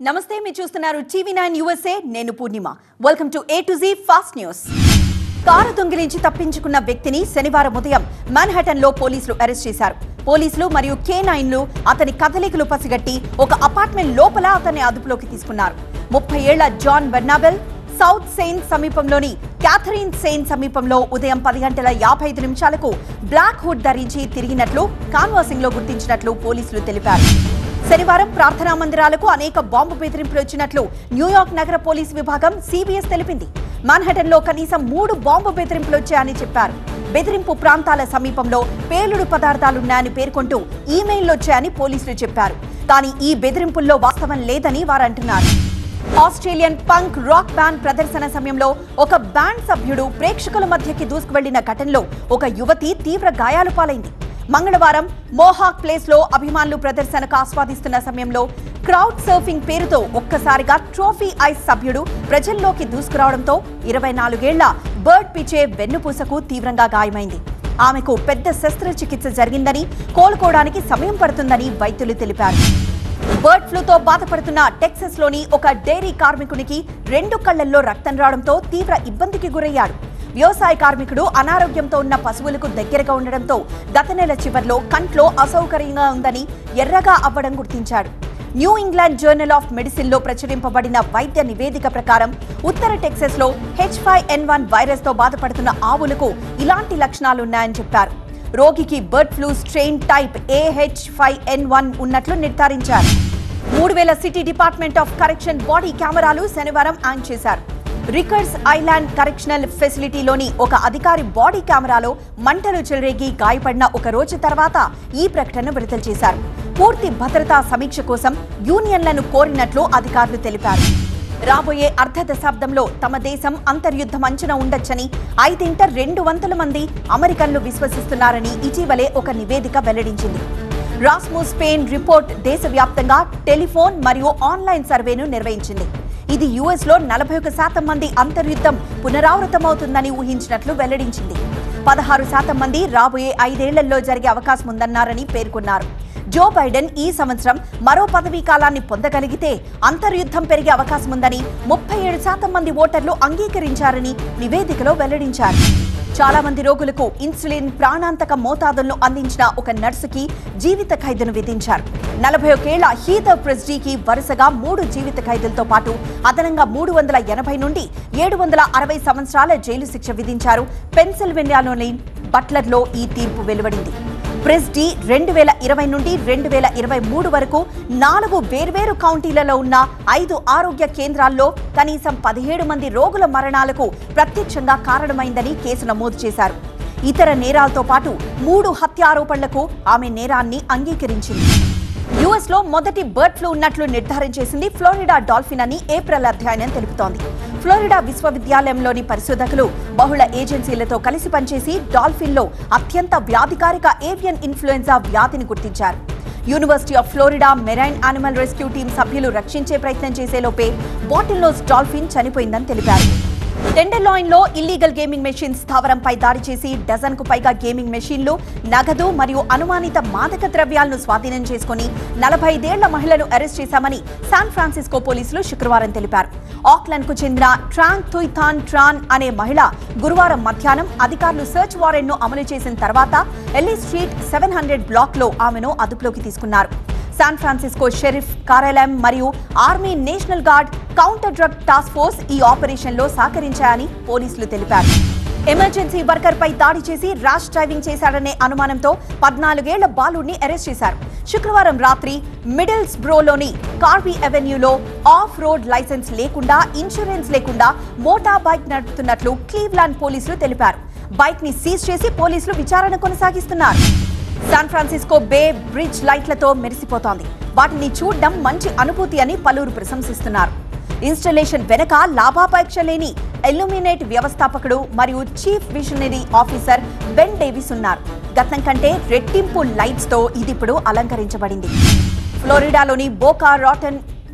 నమస్తే మీరు చూస్తున్నారు టీవీ నైన్ యూఎస్ఏ నేను Purnima welcome to A to Z fast news car దొంగిలించి తప్పించుకున్న వ్యక్తిని శనివారం ఉదయం మాన్హాటన్ లో పోలీసులు అరెస్ట్ చేశారు పోలీసులు మరియు కే నైన్లు అతని కదలికలు పసిగట్టి ఒక అపార్ట్మెంట్ లోపల అతన్ని అదుపులోకి తీసుకున్నారు ముప్పై ఏళ్ల జాన్ బెర్నాబెల్ సౌత్ సెయిన్ సమీపంలోని క్యాథరిన్ సెయిన్ సమీపంలో ఉదయం పది గంటల యాభై ఐదు నిమిషాలకు బ్లాక్ హుడ్ ధరించి తిరిగినట్లు కాన్వాసింగ్ లో గుర్తించినట్లు పోలీసులు తెలిపారు శనివారం ప్రార్థనా మందిరాలకు అనేక బాంబు బెదిరింపులు వచ్చినట్లు న్యూయార్క్ నగర పోలీసు విభాగం సిబిఎస్ తెలిపింది మాన్హటన్ లో కనీసం మూడు బాంబు బెదిరింపులు వచ్చాయని చెప్పారు బెదిరింపు ప్రాంతాల సమీపంలో పేలుడు పదార్థాలున్నాయని పేర్కొంటూ ఈమెయిల్లు వచ్చాయని పోలీసులు చెప్పారు కానీ ఈ బెదిరింపుల్లో వాస్తవం లేదని వారు అంటున్నారు ఆస్ట్రేలియన్ పంక్ రాక్ బ్యాండ్ ప్రదర్శన సమయంలో ఒక బ్యాండ్ సభ్యుడు ప్రేక్షకుల మధ్యకి దూసుకువెళ్లిన ఘటనలో ఒక యువతి తీవ్ర గాయాలు పాలైంది మంగళవారం మోహాక్ ప్లేస్ లో అభిమానులు ప్రదర్శనకు ఆస్వాదిస్తున్న సమయంలో క్రౌడ్ సర్ఫింగ్ పేరుతో ఒక్కసారిగా ట్రోఫీ ఐస్ సభ్యుడు ప్రజల్లోకి దూసుకురావడంతో ఇరవై నాలుగేళ్ల బర్డ్ పిచే వెన్నుపూసకు తీవ్రంగా గాయమైంది ఆమెకు పెద్ద శస్త్రచికిత్స జరిగిందని కోలుకోవడానికి సమయం పడుతుందని వైద్యులు తెలిపారు బర్డ్ ఫ్లూతో బాధపడుతున్న టెక్సస్ లోని ఒక డైరీ కార్మికునికి రెండు కళ్లల్లో రక్తం రావడంతో తీవ్ర ఇబ్బందికి గురయ్యాడు వ్యవసాయ కార్మికుడు అనారోగ్యంతో ఉన్న పశువులకు దగ్గరగా ఉండడంతో గత నెల చివర్లో కంట్లో అసౌకర్యంగా ఉందని ఎర్రగా అవ్వడం గుర్తించాడు New England journal of medicine లో ప్రచురింపబడిన వైద్య నివేదిక ప్రకారం ఉత్తర టెక్సస్ లో H five N one virus తో బాధపడుతున్న ఆవులకు ఇలాంటి లక్షణాలున్నాయని చెప్పారు రోగికి bird flu strain type AH five N one ఉన్నట్లు నిర్ధారించారు మూడు వేల city department of correction body cameras శనివారం ఆన్ చేశారు రికర్స్ ఐలాండ్ కరెక్షనల్ ఫెసిలిటీలోని ఒక అధికారి బాడీ కెమెరాలో మంటలు చెలరేగి గాయపడిన ఒక రోజు తర్వాత ఈ ప్రకటన విడుదల చేశారు పూర్తి భద్రతా సమీక్ష కోసం యూనియన్లను కోరినట్లు అధికారులు తెలిపారు రాబోయే అర్ధ దశాబ్దంలో తమ దేశం అంతర్యుద్ధం అంచున ఉండొచ్చని ఐదింట రెండు వందల మంది అమెరికన్లు విశ్వసిస్తున్నారని ఇటీవలే ఒక నివేదిక వెల్లడించింది రాస్మోస్ పెయిన్ రిపోర్ట్ దేశవ్యాప్తంగా టెలిఫోన్ మరియు ఆన్లైన్ సర్వేను నిర్వహించింది ఇది యుఎస్ లో నలభై ఒక శాతం మంది అంతర్యుద్ధం పునరావృతమవుతుందని ఊహించినట్లు వెల్లడించింది పదహారు శాతం మంది రాబోయే ఐదేళ్లలో జరిగే అవకాశం ఉందన్నారని పేర్కొన్నారు జో బైడెన్ ఈ సంవత్సరం మరో పదవీ కాలాన్ని పొందగలిగితే అంతర్యుద్ధం పెరిగే అవకాశం ఉందని ముప్పై ఏడు శాతం మంది ఓటర్లు అంగీకరించారని నివేదికలో వెల్లడించారు చాలా మంది రోగులకు ఇన్సులిన్ ప్రాణాంతక మోతాదులను అందించిన ఒక నర్సుకి జీవిత ఖైదును విధించారు నలభై ఒకేళ్ల హీదర్ ప్రెస్డీకి వరుసగా మూడు జీవిత ఖైదులతో పాటు అదనంగా మూడు వందల ఎనభై నుండి ఏడు వందల అరవై సంవత్సరాల జైలు శిక్ష విధించారు పెన్సిల్వేనియాలోని బట్లర్లో ఈ తీర్పు వెలువడింది ప్రెస్డీ రెండు వేల ఇరవై నుండి రెండు వేల ఇరవై మూడు వరకు నాలుగు వేర్వేరు కౌంటీలలో ఉన్న ఐదు ఆరోగ్య కేంద్రాల్లో కనీసం పదిహేడు మంది రోగుల మరణాలకు ప్రత్యక్షంగా కారణమైందని కేసు నమోదు చేశారు ఇతర నేరాలతో పాటు మూడు హత్య ఆరోపణలకు ఆమె నేరాన్ని అంగీకరించింది యుఎస్ లో మొదటి బర్డ్ ఫ్లూ ఉన్నట్లు నిర్ధారణ చేసింది ఫ్లోరిడా డాల్ఫిన్ అని ఏప్రిల్ అధ్యయనం తెలుపుతోంది ఫ్లోరిడా విశ్వవిద్యాలయంలోని పరిశోధకులు బహుళ ఏజెన్సీలతో కలిసి పనిచేసి డాల్ఫిన్ లో అత్యంత వ్యాధికారిక ఏవియన్ ఇన్ఫ్లుయెన్జా వ్యాధిని గుర్తించారు university of Florida marine animal rescue team సభ్యులు రక్షించే ప్రయత్నం చేసేలోపే బాటిల్నోస్ డాల్ఫిన్ చనిపోయిందని తెలిపారు టెండర్లాయిన్ లో ఇల్లీగల్ గేమింగ్ మెషిన్ స్థావరంపై దాడి చేసి డజన్ కు పైగా గేమింగ్ మెషిన్లు నగదు మరియు అనుమానిత మాదక ద్రవ్యాలను స్వాధీనం చేసుకుని నలభై ఐదేళ్ల మహిళను అరెస్ట్ చేశామని శాన్ ఫ్రాన్సిస్కో పోలీసులు శుక్రవారం తెలిపారు ఆక్లాండ్ కు చెందిన ట్రాంగ్ తుయిథాన్ ట్రాన్ అనే మహిళ గురువారం మధ్యాహ్నం అధికారులు సెర్చ్ వారెంట్ ను అమలు చేసిన తర్వాత Ellie street seven hundred block లో ఆమెను అదుపులోకి తీసుకున్నారు శాన్ ఫ్రాన్సిస్కో షెరీఫ్ కార్యాలయం మరియు army national guard counter drug task force ఈ ఆపరేషన్ లో సహకరించాయని పోలీసులు తెలిపారు ఎమర్జెన్సీ వర్కర్ పై దాడి చేసి ర్యాష్ డ్రైవింగ్ చేశాడనే అనుమానంతో పద్నాలుగేళ్ల బాలుడిని అరెస్ట్ చేశారు శుక్రవారం రాత్రి మిడిల్స్ బ్రోలోని కార్బీ అవెన్యూలో ఆఫ్ రోడ్ లైసెన్స్ లేకుండా ఇన్సూరెన్స్ లేకుండా మోటా బైక్ నడుపుతున్నట్లు క్లీవ్లాండ్ పోలీసులు తెలిపారు బైక్ ని సీజ్ చేసి పోలీసులు విచారణ కొనసాగిస్తున్నారు శాన్ ఫ్రాన్సిస్కో బే బ్రిడ్జ్ లైట్లతో మెరిసిపోతోంది వాటిని చూడడం మంచి అనుభూతి అని పలువురు ప్రశంసిస్తున్నారు ఇన్స్టలేషన్ వెనక లాభాపేక్ష లేని ఎల్యూమినేట్ వ్యవస్థాపకుడు మరియు chief visionary officer Ben Davis ఉన్నారు గతం కంటే రెట్టింపు లైట్స్ తో ఇది ఇప్పుడు అలంకరించబడింది ఫ్లోరిడాలోని బోకా రాటన్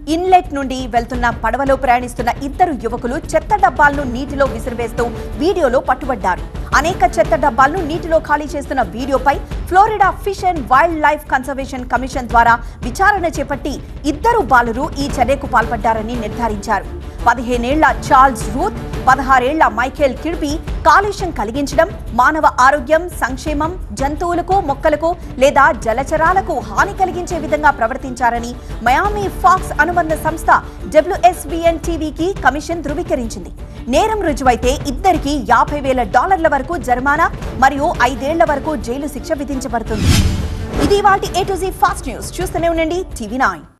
ఇన్లెట్ నుండి వెళ్తున్న పడవలో ప్రయాణిస్తున్న ఇద్దరు యువకులు చెత్త డబ్బాలను నీటిలో విసిరివేస్తూ వీడియోలో పట్టుబడ్డారు అనేక చెత్త డబ్బాలను నీటిలో ఖాళీ చేస్తున్న వీడియోపై Florida fish and wildlife conservation commission ద్వారా విచారణ చేపట్టి ఇద్దరు బాలురు ఈ చర్యకు పాల్పడ్డారని నిర్ధారించారు పదిహేనేళ్ల చార్ల్స్ రూత్ పదహారేళ్ల మైకేల్ కిడ్బీ కాలుష్యం కలిగించడం మానవ ఆరోగ్యం సంక్షేమం జంతువులకు మొక్కలకు లేదా జలచరాలకు హాని కలిగించే విధంగా ప్రవర్తించారని మయామి ఫాక్స్ అనుబంధ సంస్థ డబ్ల్యూఎస్బిఎన్ టీవీకి కమిషన్ ధృవీకరించింది నేరం రుజువైతే ఇద్దరికి యాభై వేల డాలర్ల వరకు జరిమానా మరియు ఐదేళ్ల వరకు జైలు శిక్ష విధించబడుతుంది ఇది వాటి A to Z fast news చూస్తూనే ఉండండి టీవీ నైన్